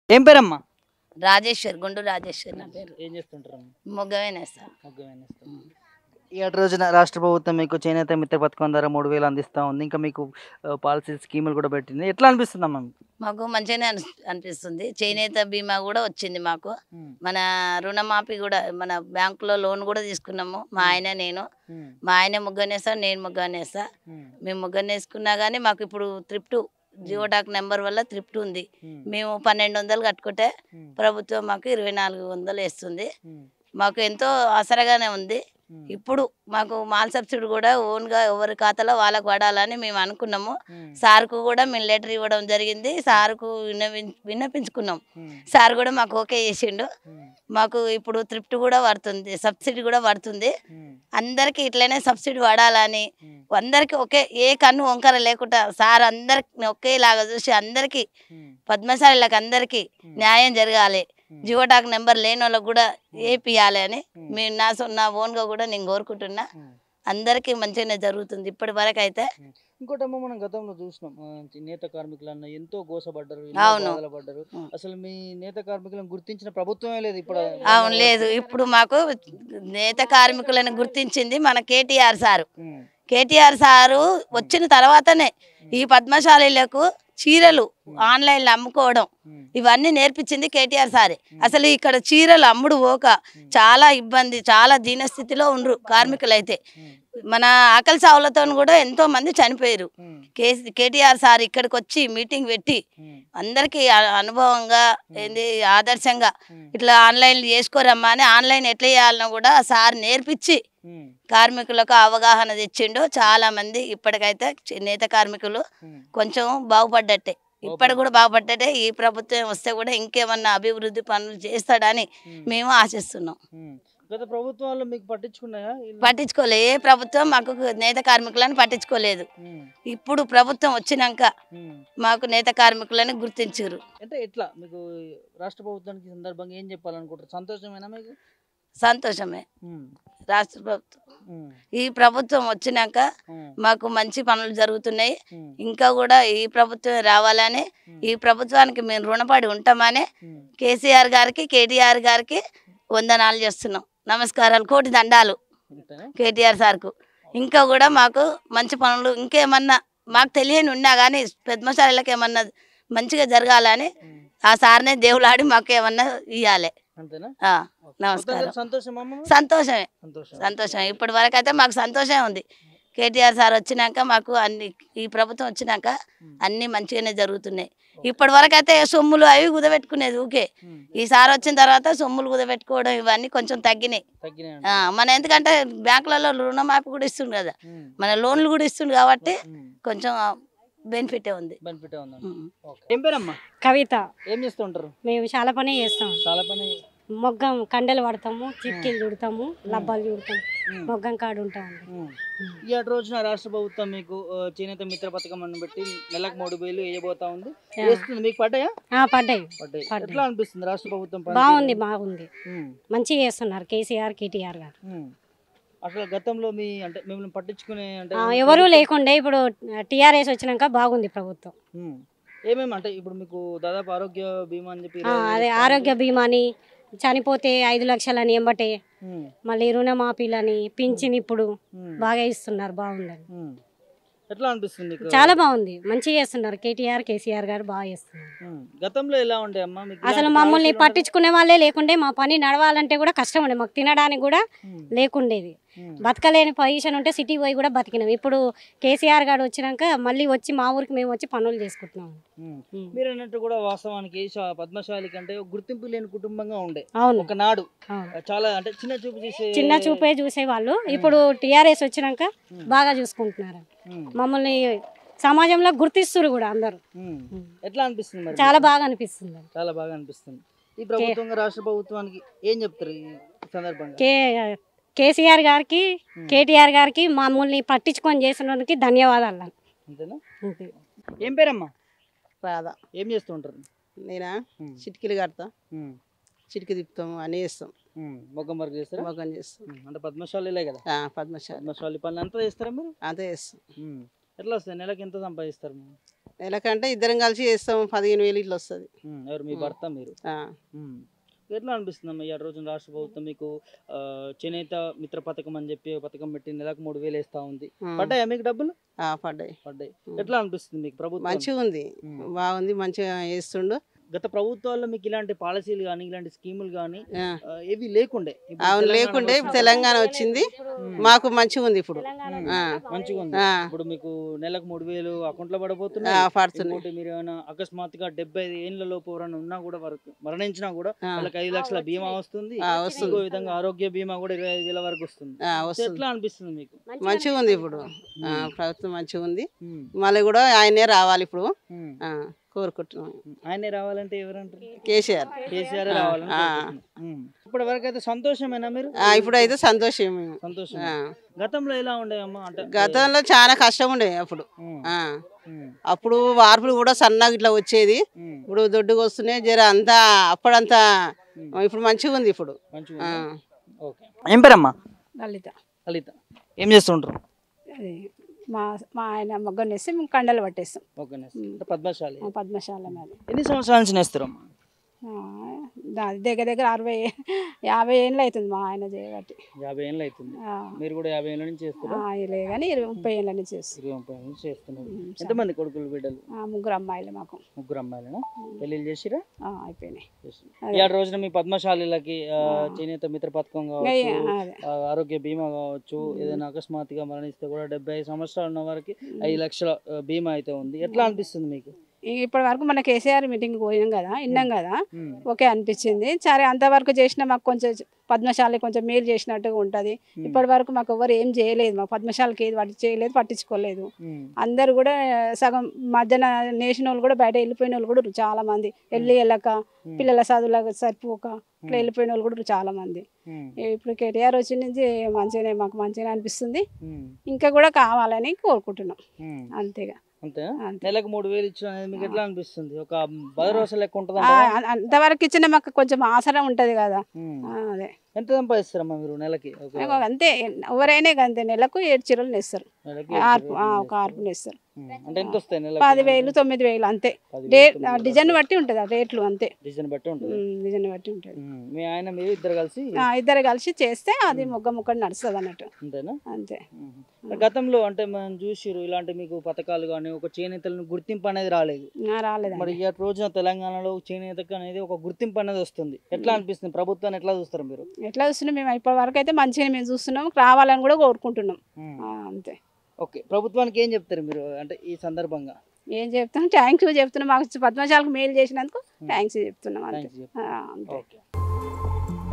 ఏం పేరమ్మా రాజేశ్వర్ గుండు రాజేశ్వర్ నా పేరు ఏం చేస్తుంటారమ్మా మొగ్గవేనేస్తా మగ్గమేనేస్తాం. ఈ ఏడు రోజున రాష్ట్ర ప్రభుత్వం మీకు చేనేత మిత్ర పథకం ద్వారా మూడు వేలు అందిస్తూ ఉంది ఇంకా మీకు పాలసీ స్కీములు కూడా పెట్టింది ఎట్లా అనిపిస్తుందమ్మా మీకు? మాకు మంచిగానే అనిస్- అనిపిస్తుంది చేనేత బీమా కూడా వచ్చింది మాకు మన రుణమాఫీ కూడా మన బ్యాంకులో లోన్ కూడా తీసుకున్నాము మా ఆయన నేను మా ఆయన ముగ్గనేస్తా నేను ముగ్గనేస్తా మేము ముగ్గనేసుకున్నా కానీ మాకు ఇప్పుడు త్రిప్టు జియోటాక్ నెంబర్ వల్ల త్రిప్ట్ ఉంది మేము పన్నెండు వందలు కట్టుకుంటే ప్రభుత్వం మాకు ఇరవై నాలుగు వందలు వేస్తుంది మాకు ఎంతో ఆసరగానే ఉంది ఇప్పుడు మాకు మాల్ సబ్సిడీ కూడా ఓన్గా ఎవరి ఖాతాలో వాళ్ళకు పడాలని మేము అనుకున్నాము సార్కు కూడా మేము లెటర్ ఇవ్వడం జరిగింది సార్కు విన్నవి విన్నపించుకున్నాం సార్ కూడా మాకు ఓకే చేసిండు మాకు ఇప్పుడు త్రిప్ట్ కూడా పడుతుంది సబ్సిడీ కూడా పడుతుంది అందరికీ ఇట్లనే సబ్సిడీ పడాలని అందరికీ ఒకే ఏ కన్ను వంకర లేకుండా సార్ అందరికి ఒకేలాగా చూసి అందరికీ పద్మశాలిలకు అందరికీ న్యాయం జరగాలి జియోటాక్ నెంబర్ లేని వాళ్ళకి కూడా ఏపియాలి అని మీ నా సొ- నా ఓన్గా కూడా నేను కోరుకుంటున్నా అందరికీ మంచిగానే జరుగుతుంది ఇప్పటి వరకు అయితే ఇంకోటమ్మా మనం గతంలో చూసినాం ఆ, నేత కార్మికులన్న ఎంతో గోసపడ్డారు ఎన్నో అవును. బాధలు పడ్డారు ఉం. అసలు మీ నేత కార్మికులను గుర్తించిన ప్రభుత్వమే లేదు ఇప్పుడు అవును లేదు ఇప్పుడు మాకు నేత కార్మికులను గుర్తించింది మన కేటీఆర్ సారు ఉం. కేటీఆర్ సారు వచ్చిన తర్వాతనే ఈ పద్మశాలీలకు చీరలు ఆన్లైన్లో అమ్ముకోవడం ఉం. ఇవన్నీ నేర్పించింది కేటీఆర్ సారే అసలు ఇక్కడ చీరలు అమ్ముడు పోక చాలా ఇబ్బంది చాలా దీనస్థితిలో ఉండ్రు కార్మికులైతే ఉం. మన ఆకలి సావులతో కూడా ఎంతో మంది చనిపోయారు ఉం. కే- కేటీఆర్ సార్ ఇక్కడికి వచ్చి మీటింగ్ పెట్టి ఉం. అందరికీ అ- అనుభవంగా ఏంది ఆదర్శంగా ఉం. ఇట్లా ఆన్లైన్ చేసుకోరమ్మా అని ఆన్లైన్ ఎట్లా చేయాలనో కూడా సార్ నేర్పించి ఉం. కార్మికులకు అవగాహన తెచ్చిండు చాలా మంది ఇప్పటికైతే చి- నేత కార్మికులు ఉం. కొంచెం బాగుపడ్డట్టే ఇప్పటి కూడా బాగుపడ్డట్టే ఈ ప్రభుత్వం వస్తే కూడా ఇంకేమన్నా అభివృద్ధి పనులు చేస్తాడని ఉం. మేము ఆశిస్తున్నాం ఉం. గత ప్రభుత్వాలు మీకు పట్టించుకున్నాయా ఇల్లు? పట్టించుకోలే ఏ ప్రభుత్వం మాకు నేత కార్మికులను పట్టించుకోలేదు ఉం. ఇప్పుడు ప్రభుత్వం వచ్చినాక ఉం. మాకు నేత కార్మికులను గుర్తించారు అంటే ఎట్లా మీకు రాష్ట్ర ప్రభుత్వానికి ఈ సందర్భంగా ఏం చెప్పాలనుకుంటారు సంతోషమేనా మీకు సంతోషమే ఉం. రాష్ట్ర ప్రభుత్వం ఉం. ఈ ప్రభుత్వం వచ్చినాక ఉం. మాకు మంచి పనులు జరుగుతున్నాయి ఉం. ఇంకా కూడా ఈ ప్రభుత్వం రావాలని ఈ ప్రభుత్వానికి మేము రుణపడి ఉంటామని ఉం. కేసీఆర్ గారికి కేటీఆర్ గారికి వందనాలు చేస్తున్నాం నమస్కారాలు కోటి దండాలు ఇంతేనా? కేటీఆర్ సార్కు ఇంకా కూడా మాకు మంచి పనులు ఇంకేమన్నా మాకు తెలియని ఉన్నా కానీ పెద్దమశాలకు ఏమన్నా మంచిగా జరగాలని ఉం. ఆ సార్నే దేవులాడి మాకు ఏమన్నా ఇవ్వాలి అంతేనా నమస్కారం మొత్తం సంతోషం అమ్మ సంతోషమే సంతోషం సంతోషం ఇప్పటి వరకు అయితే మాకు సంతోషమే ఉంది కేటీఆర్ సార్ వచ్చినాక మాకు అన్ని ఈ ప్రభుత్వం వచ్చినాక అన్ని మంచిగానే జరుగుతున్నాయి ఇప్పటి వరకు అయితే సొమ్ములు అవి కుదబెట్టుకునేది ఊకే ఉం. ఈ సార్ వచ్చిన తర్వాత సొమ్ములు కుదబెట్టుకోవడం ఇవన్నీ కొంచెం తగ్గినాయి తగ్గినాయి ఆ, మన ఎందుకంటే బ్యాంకులలో రుణమాఫీ కూడా ఇస్తుంది కదా ఉం. మన లోన్లు కూడా ఇస్తుంది కాబట్టి ఉం. కొంచెం బెనిఫిటే ఉంది బెనిఫిట్ ఉందండి ఉం. ఓకే. ఏం పేరమ్మా కవిత ఏం చేస్తూ ఉంటారు మేము చాలా పని చేస్తాం చాలా పని మొగ్గం కండలు పడతాము చిట్కీలు చుడతాము లబ్బాలు చుడతాము ఉం. మొగ్గం కాడు ఉంటాము ఉం. ఈ ఏడు రోజున రాష్ట్ర ప్రభుత్వం మీకు ఆ, చేనేత మిత్ర పథకం అని పెట్టి నెలకు మూడు వేలు వేయబోతా ఉంది వేస్తుంది మీకు పడ్డాయా ఆ, పడ్డాయి పడ్డాయి పడ్డాయి. ఎట్లా అనిపిస్తుంది రాష్ట్ర ప్రభుత్వం పనితీరు? బాగుంది బాగుంది ఉం. మంచిగా చేస్తున్నారు కేసీఆర్ కేటీఆర్ గారు ఉం. అసలు గతంలో మీ అంటే మిమ్మల్ని పట్టించుకునే అంటే ఆ, ఎవరూ లేకుండే ఇప్పుడు టీఆర్ఎస్ వచ్చినాక బాగుంది ప్రభుత్వం ఉం. ఏమేమి అంటే ఇప్పుడు మీకు దాదాపు ఆరోగ్య బీమా అని చెప్పి ఆ, ఇరవై వేలు అదే ఇస్తా ఆరోగ్య బీమాని చనిపోతే ఐదు లక్షలని ఎంబటే ఉం. మళ్ళీ రుణమాఫీలని పింఛన్ ఇప్పుడు ఉం. బాగా ఇస్తున్నారు బాగుందని ఉం. ఎట్లా అనిపిస్తుంది మీకు చాలా బాగుంది మంచిగా చేస్తున్నారు కేటీఆర్ కేసీఆర్ గారు బాగా చేస్తున్నారు ఉం. గతంలో ఎలా ఉండే అమ్మా మీకు అసలు ఇలాంటి మమ్మల్ని పాలసీలు ఉండే- పట్టించుకునే వాళ్ళే లేకుండే మా పని నడవాలంటే కూడా కష్టం ఉండే మాకు తినడానికి కూడా ఉం. లేకుండేది ఉం. బతకలేని పొజిషన్ ఉంటే సిటీ పోయి కూడా బతికినాం ఇప్పుడు కేసీఆర్ గారు వచ్చినాక మళ్ళీ వచ్చి మా ఊరికి మేము వచ్చి పనులు చేసుకుంటున్నాం ఉం. ఉం. మీరు అన్నట్టు కూడా వాస్తవానికి శా- పద్మశాలి కంటే ఒక గుర్తింపు లేని కుటుంబంగా ఉండే అవును ఒకనాడు అవును. చాలా అంటే చిన్న చూపు చేసే చిన్న చూపే చూసేవాళ్ళు ఇప్పుడు టీఆర్ఎస్ వచ్చినాక బాగా చూసుకుంటున్నారు ఉం. మమ్మల్ని సమాజంలో గుర్తిస్తున్నారు కూడా అందరూ ఉం. ఉం. ఎట్లా అనిపిస్తుంది మరి చాలా మీకు? బాగా అనిపిస్తుంది చాలా బాగా అనిపిస్తుంది ఈ ప్రభుత్వంగా రాష్ట్ర ప్రభుత్వానికి ఏం చెప్తారు ఈ సందర్భంగా కే కేసీఆర్ గారికి కేటీఆర్ గారికి మమ్మల్ని పట్టించుకొని చేసినందుకు ధన్యవాదాలు అంతేనా అంతే. ఏం పేరమ్మా రాదా ఏం చేస్తూ ఉంటారు నేనా ఉం. చిటికీలు కడతా ఉం. చిటికి తిప్పుతాము అన్నీ చేస్తాం ఉం. మొగ్గం వర్క్ చేస్తారా మొగ్గం చేస్తాం ఉం. అంటే పద్మశాలిలే కదా ఆ, పద్మశాలి పద్మశాలి పనులు అంతా చేస్తారా మీరు అంతే చేస్తాం ఉం. ఎట్లా వస్తాయి నెలకి ఎంత సంపాదిస్తారు మీరు నెలకంటే ఇద్దరం కలిసి చేస్తాం పదిహేను వేలు ఇట్లా వస్తుంది ఉమ్, ఎవరు మీ ఉమ్. భర్త మీరు ఉమ్. ఎట్లా అనిపిస్తుంది అమ్మా ఈ రోజున రాష్ట్ర ప్రభుత్వం మీకు ఆ, చేనేత మిత్ర పథకం అని చెప్పి ఒక పథకం పెట్టి నెలకు మూడు వేలు వేస్తా ఉంది పడ్డాయా మీకు డబ్బులు పడ్డాయి పడ్డాయి ఉమ్. ఎట్లా అనిపిస్తుంది మీకు ప్రభుత్వం మంచిగా ఉంది ఉమ్. బాగుంది మంచిగా వేస్తుండు గత ప్రభుత్వాల్లో మీకు ఇలాంటి పాలసీలు కానీ ఇలాంటి స్కీములు కానీ ఆ. ఏవి లేకుండే ఇప్పుడు అవును తెలంగాణ లేకుండే ఇప్పుడు వచ్చిన- తెలంగాణ వచ్చింది ఉమ్. మాకు మంచిగా ఉంది ఇప్పుడు తెలంగాణ ఆ. మంచిగా ఉంది ఆ, ఇప్పుడు మీకు నెలకు మూడు వేలు అకౌంట్లో ఆ, పడబోతున్నాయి పడుతున్నాయి ఇంకోటి మీరు ఏమైనా అకస్మాత్తుగా డెబ్బై ఐదు ఏళ్ళ లోపు ఎవరైనా ఉన్నా కూడా వరకు మరణించినా కూడా ఆ, వాళ్ళకి ఐదు లక్షల బీమా వస్తుంది ఆ, వస్తుంది ఇంకో విధంగా ఆరోగ్య బీమా కూడా ఇరవై ఐదు వేల వరకు వస్తుంది ఆ, సో వస్తుంది ఎట్లా అనిపిస్తుంది మీకు మంచిగా ఉంది ఇప్పుడు ఆ, ప్రభుత్వం మంచిగా ఉంది ఉమ్, మళ్ళీ కూడా ఆయనే రావాలి ఇప్పుడు ఉమ్, ఆ, కోరుకుంటున్నాం ఉమ్. ఆయనే రావాలంటే ఎవరంటారు కేసీఆర్ కేసీఆర్ ఆ, రావాలని ఆ. కోరుకుంటున్నాం. ఉమ్. ఇప్పటి వరకు అయితే సంతోషమేనా మీరు ఆ, ఇప్పుడు అయితే సంతోషం మేము. సంతోషం ఆ, గతంలో ఎలా ఉండేవమ్మా అంటే గతంలో చాలా కష్టం ఉండే అప్పుడు ఉమ్, ఆ, ఉమ్, అప్పుడు వార్పులు కూడా సన్నగా ఇట్లా వచ్చేది ఉమ్, ఇప్పుడు దొడ్డుగా వస్తున్నాయి జర అంతా అప్పుడంతా ఉమ్. ఇప్పుడు మంచిగా ఉంది ఇప్పుడు మంచిగా ఆ, ఉందా? ఓకే ఏం పేరమ్మా లలిత లలిత ఏం చేస్తుంటారు అది మా మా ఆయన మొగ్గను వేస్తే మేము కండలు పట్టేస్తాం ఓకే అంటే పద్మశాలి మా పద్మశాల మాది ఎన్ని సంవత్సరాల నుంచి నేస్తారమ్మా ఆ, దా- దగ్గర దగ్గర అరవై యాభై ఏళ్ళు అవుతుంది మా ఆయన చేయబట్టి యాభై ఏళ్ళు అవుతుంది ఆ, మీరు కూడా యాభై ఏళ్ళ నుంచి చేస్తారా ఆ, లే కానీ ఇరవై ముప్పై ఏళ్ళ నుంచి చేస్తాం ఇరవై ముప్పై ఏళ్ళ నుంచి చేస్తున్నారు ఉమ్, ఎంతమంది కొడుకులు బిడ్డలు ఆ, ముగ్గురు అమ్మాయిలు మాకు ముగ్గురు అమ్మాయిలనా పెళ్ళిళ్ళు చేసిరా ఆ, అయిపోయినాయి చేసిర్రు. అదే. ఈ ఆరు రోజున మీ పద్మశాలిలకి ఆ, చేనేత మిత్ర పథకం ఇంకా కావచ్చు ఏ- అదే ఆ, ఆరోగ్య బీమా కావచ్చు ఏదైనా అకస్మాత్తుగా మరణిస్తే కూడా డెబ్బై ఐదు సంవత్సరాలు ఉన్న వారికి ఐదు లక్షల ఆ, బీమా అయితే ఉంది ఎట్లా అనిపిస్తుంది మీకు ఇప్పటి వరకు మన కేసీఆర్ మీటింగ్ పోయినాం కదా విన్నాం కదా ఉమ్, ఓకే అనిపించింది సరే అంతవరకు చేసినా మాకు కొంచెం పద్మశాలి కొంచెం మేలు చేసినట్టుగా ఉంటుంది ఉమ్, ఇప్పటి వరకు మాకు ఎవరు ఏం చేయలేదు మా పద్మశాలకి ఏది పట్టి చేయలేదు పట్టించుకోలేదు ఉమ్, అందరు కూడా సగం మధ్యన నేసిన వాళ్ళు కూడా బయట వెళ్ళిపోయిన వాళ్ళు కూడా ఉన్నారు చాలా మంది వెళ్ళి వెళ్ళక ఉమ్, పిల్లల చదువులకు సరిపోక ఇట్లా వెళ్ళిపోయిన వాళ్ళు కూడా ఉన్నారు చాలా మంది ఉమ్, ఇప్పుడు కేటీఆర్ వచ్చి నుంచి మంచిగానే మాకు మంచిగానే అనిపిస్తుంది ఉమ్, ఇంకా కూడా కావాలని కోరుకుంటున్నాం ఉమ్. అంతేగా అంతేనా అంతే నెలకు మూడు వేలు ఇచ్చిన అనేది మీకు ఎట్లా అనిపిస్తుంది ఒక భరోసా లెక్క ఉంటుంది ఆ, అ- అంతవరకు ఇచ్చిన మాకు కొంచెం ఆసరా ఉంటది కదా ఆ, అదే ఎంత సంపాదిస్తారమ్మా మీరు నెలకి ఒక ఇంకో అంతే ఎవరైనా ఇక అంతే నెలకు ఏడు చీరలు నేస్తారు నెలకి ఆర్పు ఇరవై ఆ, వేలు ఒక ఆర్పు నేస్తారు ఉమ్, అంటే ఎంత వస్తాయి నెలకి పది వేలు తొమ్మిది వేలు అంతే పది డే వేలు, తొమ్మిది వేలు డిజైన్ వస్తాయి. బట్టి ఉంటుంది ఆ రేట్లు అంతే డిజైన్ బట్టి ఉంటుంది ఉమ్, డిజైన్ బట్టి ఉంటుంది ఉమ్, మీ ఆయన మీరు ఇద్దరు కలిసి ఆ, ఇద్దరు కలిసి చేస్తే అది మొగ్గ ముక్క నడుస్తుంది అన్నట్టు అంతేనా అంతే ఉమ్. మరి గతంలో అంటే మనం చూసిరు ఇలాంటి మీకు పథకాలు కానీ ఒక చేనేతలను గుర్తింపు అనేది రాలేదు ఆ, రాలేదండి మరి ఈ రోజున తెలంగాణలో చేనేతకు అనేది ఒక గుర్తింపు అనేది వస్తుంది ఎట్లా అనిపిస్తుంది ప్రభుత్వాన్ని ఎట్లా చూస్తారు మీరు ఎట్లా చూస్తున్నాం మేము ఇప్పటి వరకు అయితే మంచిగా మేము చూస్తున్నాం రావాలని కూడా కోరుకుంటున్నాం ఉమ్. ఆ, అంతే ఓకే ప్రభుత్వానికి ఏం చెప్తారు మీరు అంటే ఈ సందర్భంగా ఏం చెప్తాం థ్యాంక్ యూ చెప్తున్నాం మాకు పద్మశాలకు మేలు చేసినందుకు థ్యాంక్స్ చెప్తున్నాం అంతే థ్యాంక్స్ ఆ, అంతే ఓకే